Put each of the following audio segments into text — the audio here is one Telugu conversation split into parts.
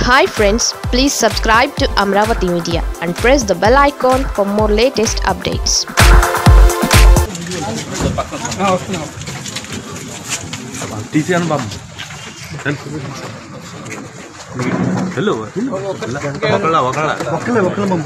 hi friends please subscribe to Amaravati media and press the bell icon for more latest updates తీసేయను బాబు వెళ్ళు ఒకళ్ళ ఒకళ్ళ ఒక్కలే ఒక్కలే పంపు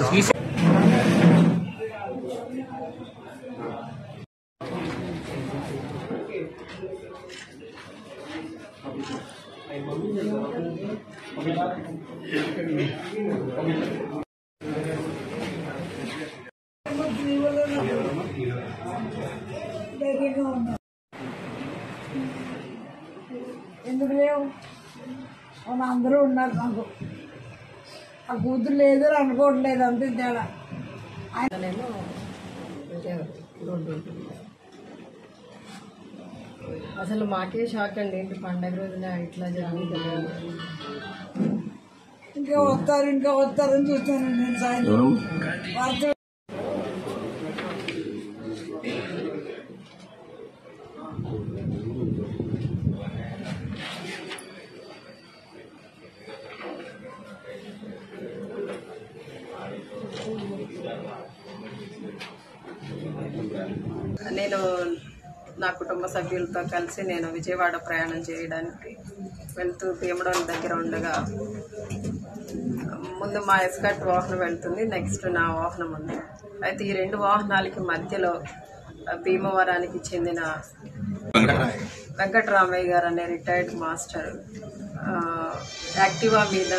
ఎందుకు లేవు మన అందరూ ఉన్నారు నాకు ఆ కూతురు లేదు అనుకోవట్లేదు అంతే తేడా నేమో విజయవాడ రోడ్డు ఉంటుంది అసలు మాకే షాక్ అండి ఏంటి పండగ రోజున ఇట్లా జరుగుతుంది ఇంకా వస్తారు ఇంకా వస్తారని చూస్తాను నేను సాయంత్రం వార్త నేను నా కుటుంబ సభ్యులతో కలిసి నేను విజయవాడ ప్రయాణం చేయడానికి వెళ్తూ భీమడోల్ దగ్గర ఉండగా ముందు మా ఎస్కట్ వాహనం వెళ్తుంది నెక్స్ట్ నా వాహనం ఉంది అయితే ఈ రెండు వాహనాలకి మధ్యలో ఆ, భీమవరానికి చెందిన వెంకటరామయ్య గారు అనే రిటైర్డ్ మాస్టర్ ఆ, యాక్టివా మీద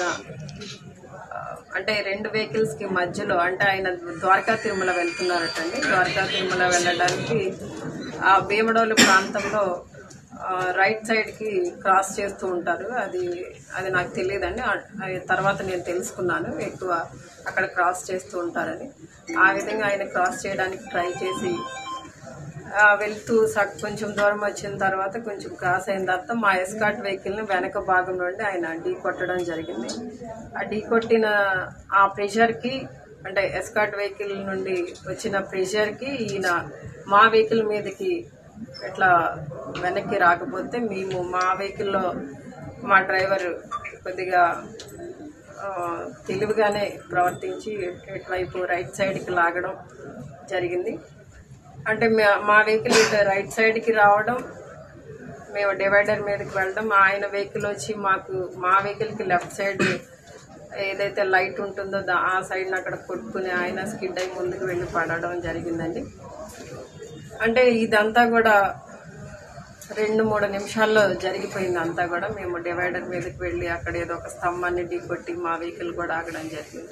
ఆ, అంటే రెండు వెహికల్స్ కి మధ్యలో అంటే ఆయన ద్వారకా తిరుమల వెళ్తున్నారటండి ద్వారకా తిరుమల వెళ్ళడానికి ఆ భీమడోలు ప్రాంతంలో ఆ, రైట్ సైడ్ కి క్రాస్ చేస్తూ ఉంటారు అది అది నాకు తెలియదండి ఆ- అది తర్వాత నేను తెలుసుకున్నాను ఎక్కువ అక్కడ క్రాస్ చేస్తూ ఉంటారని ఆ విధంగా ఆయన క్రాస్ చేయడానికి ట్రై చేసి ఆ, వెళ్తూ సగ్ కొంచెం దూరం వచ్చిన తర్వాత కొంచెం క్రాస్ అయిన తర్వాత మా ఎస్కాట్ వెహికల్ ని వెనక భాగం నుండి ఆయన ఢీ కొట్టడం జరిగింది ఆ ఢీ కొట్టిన ఆ ప్రెషర్ కి అంటే ఎస్కాట్ వెహికల్ నుండి వచ్చిన ప్రెషర్ కి ఈయన మా వెహికల్ మీదకి ఇట్లా వెనక్కి రాకపోతే మేము మా వెహికల్లో మా డ్రైవర్ కొద్దిగా ఆ, తెలివిగానే ప్రవర్తించి ఇటువైపు రైట్ సైడ్కి లాగడం జరిగింది అంటే మా- మా వెహికల్ ఇటు రైట్ సైడ్కి రావడం మేము డివైడర్ మీదకి వెళ్ళడం ఆయన వెహికల్ వచ్చి మాకు మా వెహికల్కి లెఫ్ట్ సైడ్ ఏదైతే లైట్ ఉంటుందో దా- ఆ సైడ్ని అక్కడ కొట్టుకుని ఆయన స్కిడ్ అయి ముందుకు వెళ్ళి పడడం జరిగిందండి అంటే ఇదంతా కూడా రెండు మూడు నిమిషాల్లో జరిగిపోయింది అంతా కూడా మేము డివైడర్ మీదకి వెళ్ళి అక్కడ ఏదో ఒక స్తంభాన్ని ఢీకొట్టి మా వెహికల్ కూడా ఆగడం జరిగింది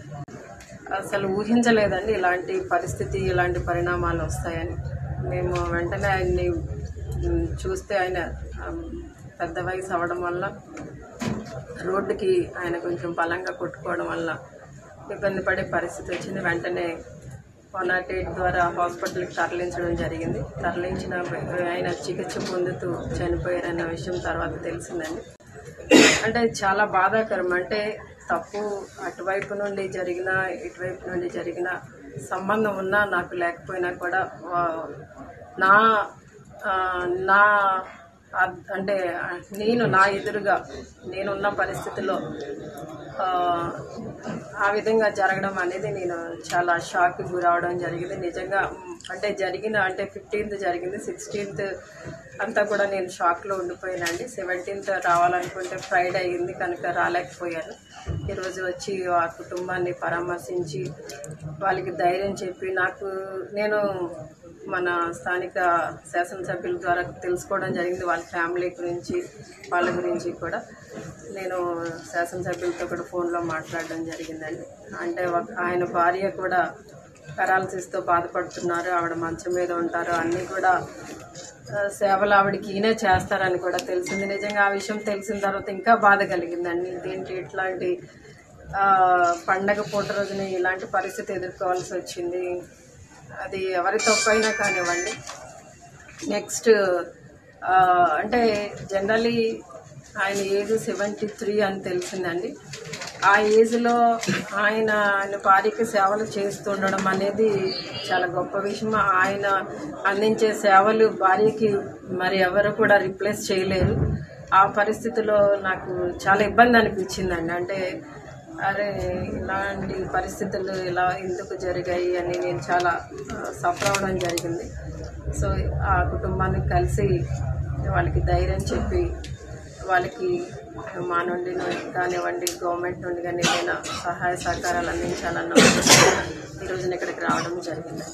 అసలు ఊహించలేదండి ఇలాంటి పరిస్థితి ఇలాంటి పరిణామాలు వస్తాయని మేము వెంటనే ఆయన్ని మ్, చూస్తే ఆయన ఆమ్, పెద్ద వయసు అవడం వల్ల రోడ్డుకి ఆయన కొంచెం బలంగా కొట్టుకోవడం వల్ల ఇబ్బంది పడే పరిస్థితి వచ్చింది వెంటనే వన్ నాట్ ఎయిట్ ద్వారా హాస్పిటల్కి తరలించడం జరిగింది తరలించిన ఆయన చికిత్స పొందుతూ చనిపోయారన్న విషయం తర్వాత తెలిసిందండి అంటే చాలా బాధాకరం అంటే తప్పు అటువైపు నుండి జరిగిన ఇటువైపు నుండి జరిగిన సంబంధం ఉన్నా నాకు లేకపోయినా కూడా వా- నా ఆ, నా అద్- అంటే నేను నా ఎదురుగా నేనున్న పరిస్థితిలో ఆ, ఆ విధంగా జరగడం అనేది నేను చాలా షాక్ గురవడం జరిగింది నిజంగా మ్, అంటే జరిగిన అంటే ఫిఫ్టీన్త్ జరిగింది సిక్స్టీన్త్ అంతా కూడా నేను షాక్లో ఉండిపోయానండి సెవెంటీన్త్ రావాలనుకుంటే ఫ్రైడే అయింది కనుక రాలేకపోయాను ఈరోజు వచ్చి ఆ కుటుంబాన్ని పరామర్శించి వాళ్ళకి ధైర్యం చెప్పి నాకు నేను మన స్థానిక శాసనసభ్యుల ద్వారా తెలుసుకోవడం జరిగింది వాళ్ళ ఫ్యామిలీ గురించి వాళ్ళ గురించి కూడా నేను శాసనసభ్యులతో కూడా ఫోన్లో మాట్లాడడం జరిగిందండి అంటే ఒక- ఆయన భార్య కూడా పెరాలసిస్తో బాధపడుతున్నారు ఆవిడ మంచం మీద ఉంటారు అన్నీ కూడా ఆ, సేవలు ఆవిడకి ఈయనే చేస్తారని కూడా తెలిసింది నిజంగా ఆ విషయం తెలిసిన తర్వాత ఇంకా బాధ కలిగిందండి ఇదేంటి ఇట్లాంటి ఆ, పండగ పూట రోజున ఇలాంటి పరిస్థితి ఎదుర్కోవాల్సి వచ్చింది అది ఎవరి తప్పైనా కానివ్వండి నెక్స్ట్ ఆ, అంటే జనరలీ ఆయన ఏజ్ సెవెంటీ త్రీ అని తెలిసిందండి ఆ ఏజ్లో ఆయన ఆయన భార్యకి సేవలు చేస్తుండడం అనేది చాలా గొప్ప విషయం ఆయన అందించే సేవలు భార్యకి మరి ఎవరు కూడా రిప్లేస్ చేయలేరు ఆ పరిస్థితిలో నాకు చాలా ఇబ్బంది అనిపించిందండి అంటే అరే ఇలాంటి పరిస్థితులు ఇలా ఎందుకు జరిగాయి అని నేను చాలా సఫర్ అవ్వడం జరిగింది సో ఆ కుటుంబానికి కలిసి వాళ్ళకి ధైర్యం చెప్పి వాళ్ళకి మా నుండి కానివ్వండి గవర్నమెంట్ నుండి కానీ ఏదైనా సహాయ సహకారాలు అందించాలన్న ఉద్దేశంతో ఈ రోజున ఇక్కడికి రావడం జరిగింది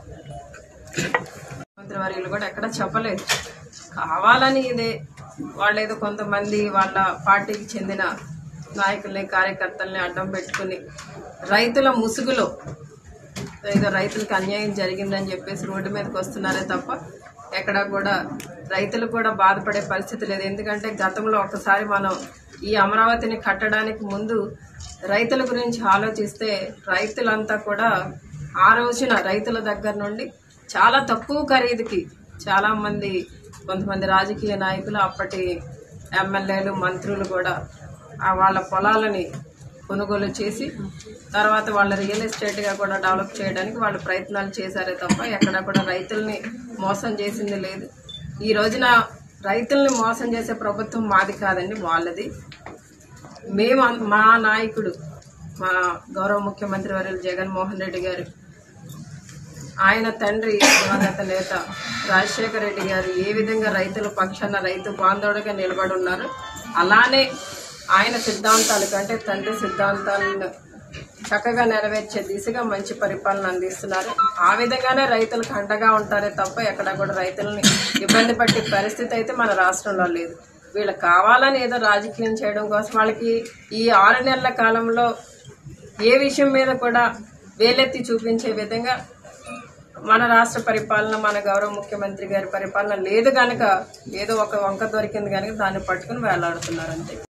మంత్రివర్యులు కూడా ఎక్కడ చెప్పలేదు కావాలని ఇదే వాళ్ళు ఏదో కొంతమంది వాళ్ళ పార్టీకి చెందిన నాయకుల్ని కార్యకర్తల్ని అడ్డం పెట్టుకుని రైతుల ముసుగులో ఏదో రైతులకు అన్యాయం జరిగిందని చెప్పేసి రోడ్డు మీదకి వస్తున్నారే తప్ప ఎక్కడా కూడా రైతులు కూడా బాధపడే పరిస్థితి లేదు ఎందుకంటే గతంలో ఒకసారి మనం ఈ అమరావతిని కట్టడానికి ముందు రైతుల గురించి ఆలోచిస్తే రైతులంతా కూడా ఆ రోజున రైతుల దగ్గర నుండి చాలా తక్కువ ఖరీదుకి చాలా మంది కొంతమంది రాజకీయ నాయకులు అప్పటి ఎమ్మెల్యేలు మంత్రులు కూడా ఆ వాళ్ళ పొలాలని కొనుగోలు చేసి తర్వాత వాళ్ళ రియల్ ఎస్టేట్గా కూడా డెవలప్ చేయడానికి వాళ్ళు ప్రయత్నాలు చేశారే తప్ప ఎక్కడ కూడా రైతుల్ని మోసం చేసింది లేదు ఈ రోజున రైతుల్ని మోసం చేసే ప్రభుత్వం మాది కాదండి వాళ్ళది మేము అన్- మా నాయకుడు మా గౌరవ ముఖ్యమంత్రి వర్యులు జగన్మోహన్ రెడ్డి గారు ఆయన తండ్రి దివంగత నేత రాజశేఖర రెడ్డి గారు ఏ విధంగా రైతుల పక్షాన రైతు బాంధవుడిగా నిలబడి ఉన్నారు అలానే ఆయన సిద్ధాంతాలు కంటే తండ్రి సిద్ధాంతాలను చక్కగా నెరవేర్చే దిశగా మంచి పరిపాలన అందిస్తున్నారు ఆ విధంగానే రైతులకు అండగా ఉంటారే తప్ప ఎక్కడ కూడా రైతులని ఇబ్బంది పట్టే పరిస్థితి అయితే మన రాష్ట్రంలో లేదు వీళ్ళు కావాలని ఏదో రాజకీయం చేయడం కోసం వాళ్ళకి ఈ ఆరు నెలల కాలంలో ఏ విషయం మీద కూడా వేలెత్తి చూపించే విధంగా మన రాష్ట్ర పరిపాలన మన గౌరవ ముఖ్యమంత్రి గారి పరిపాలన లేదు కనుక ఏదో ఒక వంక దొరికింది కనుక దాన్ని పట్టుకుని వేలాడుతున్నారు అంతే